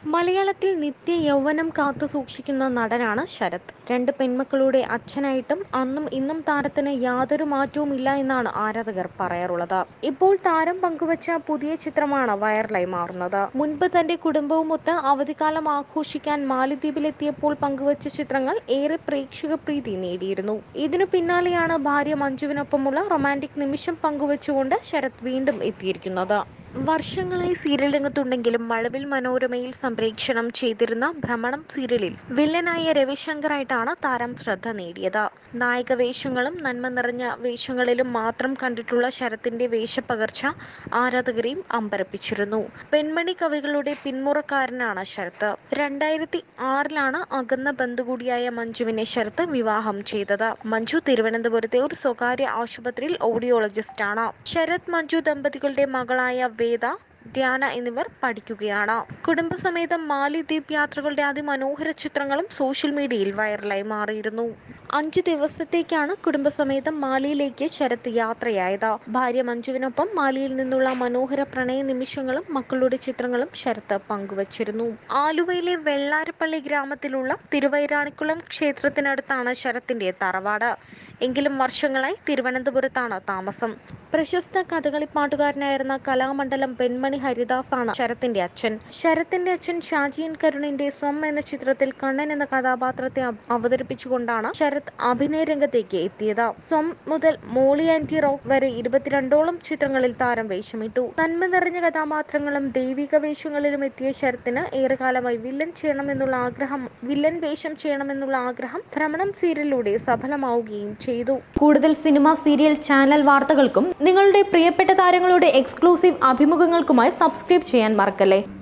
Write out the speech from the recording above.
മലയാളത്തിൽ നിത്യ യൗവനം കാത്തു സൂക്ഷിക്കുന്ന നടനാണ് ശരത് രണ്ട് പെൺമക്കളുടെ അച്ഛനായിട്ടും അന്നും ഇന്നും താരത്തിന് യാതൊരു മാറ്റവുമില്ല എന്നാണ് ആരാധകർ പറയാറുള്ളത് ഇപ്പോൾ താരം പങ്കുവച്ച പുതിയ ചിത്രമാണ് വൈറലായി മാറുന്നത് മുൻപ് തന്റെ കുടുംബവുമൊത്ത് അവധിക്കാലം ആഘോഷിക്കാൻ മാലിദ്വീപിലെത്തിയപ്പോൾ പങ്കുവച്ച ചിത്രങ്ങൾ ഏറെ പ്രേക്ഷക പ്രീതി നേടിയിരുന്നു ഇതിനു പിന്നാലെയാണ് ഭാര്യ മഞ്ജുവിനൊപ്പമുള്ള റൊമാൻറ്റിക് നിമിഷം പങ്കുവച്ചുകൊണ്ട് ശരത് വീണ്ടും എത്തിയിരിക്കുന്നത് വർഷങ്ങളായി സീരിയൽ രംഗത്തുണ്ടെങ്കിലും മഴവിൽ മനോരമയിൽ സംപ്രേക്ഷണം ചെയ്തിരുന്ന ഭ്രമണം സീരിയലിൽ വില്ലനായ രവിശങ്കറായിട്ടാണ് താരം ശ്രദ്ധ നേടിയത് നായക വേഷങ്ങളും നന്മ നിറഞ്ഞ വേഷങ്ങളിലും മാത്രം കണ്ടിട്ടുള്ള ശരത്തിന്റെ വേഷപ്പകർച്ച ആരാധകരെയും അമ്പരപ്പിച്ചിരുന്നു പെൺമണി കവികളുടെ പിന്മുറക്കാരനാണ് ശരത്ത് രണ്ടായിരത്തി ആറിലാണ് അകന്ന ബന്ധു കൂടിയായ മഞ്ജുവിനെ ശരത്ത് വിവാഹം ചെയ്തത് മഞ്ജു തിരുവനന്തപുരത്തെ ഒരു സ്വകാര്യ ആശുപത്രിയിൽ ഓഡിയോളജിസ്റ്റാണ് ശരത് മഞ്ജു ദമ്പതികളുടെ മകളായ വേദ ധ്യാന എന്നിവർ പഠിക്കുകയാണ് കുടുംബസമേതം മാലിദ്വീപ് യാത്രകളുടെ അതിമനോഹര ചിത്രങ്ങളും സോഷ്യൽ മീഡിയയിൽ വൈറലായി മാറിയിരുന്നു അഞ്ചു ദിവസത്തേക്കാണ് കുടുംബസമേതം മാലിയിലേക്ക് ശരത് യാത്രയായത് ഭാര്യ മഞ്ജുവിനൊപ്പം മാലിയിൽ നിന്നുള്ള മനോഹര പ്രണയ നിമിഷങ്ങളും മക്കളുടെ ചിത്രങ്ങളും ശരത്ത് പങ്കുവച്ചിരുന്നു ആലുവയിലെ വെള്ളാരപ്പള്ളി ഗ്രാമത്തിലുള്ള തിരുവൈരാണിക്കുളം ക്ഷേത്രത്തിനടുത്താണ് ശരത്തിന്റെ തറവാട് എങ്കിലും വർഷങ്ങളായി തിരുവനന്തപുരത്താണ് താമസം പ്രശസ്ത കഥകളി പാട്ടുകാരനായിരുന്ന കലാമണ്ഡലം പെൺമണി ഹരിദാസാണ് ശരത്തിന്റെ അച്ഛൻ ശരത്തിന്റെ അച്ഛൻ ഷാജിയൻ കരുണിന്റെ സ്വം എന്ന ചിത്രത്തിൽ കണ്ണൻ എന്ന കഥാപാത്രത്തെ അവ- അവതരിപ്പിച്ചുകൊണ്ടാണ് ശരത് അഭിനയ രംഗത്തേക്ക് എത്തിയത് സ്വം മുതൽ മോളി ആന്റി റോക്ക് വരെ ഇരുപത്തിരണ്ടോളം ചിത്രങ്ങളിൽ താരം വേഷമിട്ടു നന്മ നിറഞ്ഞ കഥാപാത്രങ്ങളും ദൈവിക വേഷങ്ങളിലും എത്തിയ ശരത്തിന് ഏറെക്കാലമായി വില്ലൻ ചെയ്യണമെന്നുള്ള ആഗ്രഹം വില്ലൻ വേഷം ചെയ്യണമെന്നുള്ള ആഗ്രഹം ഭ്രമണം സീരിയലിലൂടെ സഫലമാവുകയും ചെയ്തു കൂടുതൽ സിനിമ സീരിയൽ ചാനൽ വാർത്തകൾക്കും നിങ്ങളുടെ പ്രിയപ്പെട്ട താരങ്ങളുടെ എക്സ്ക്ലൂസീവ് അഭിമുഖങ്ങൾക്കുമായി സബ്സ്ക്രൈബ് ചെയ്യാൻ മറക്കല്ലേ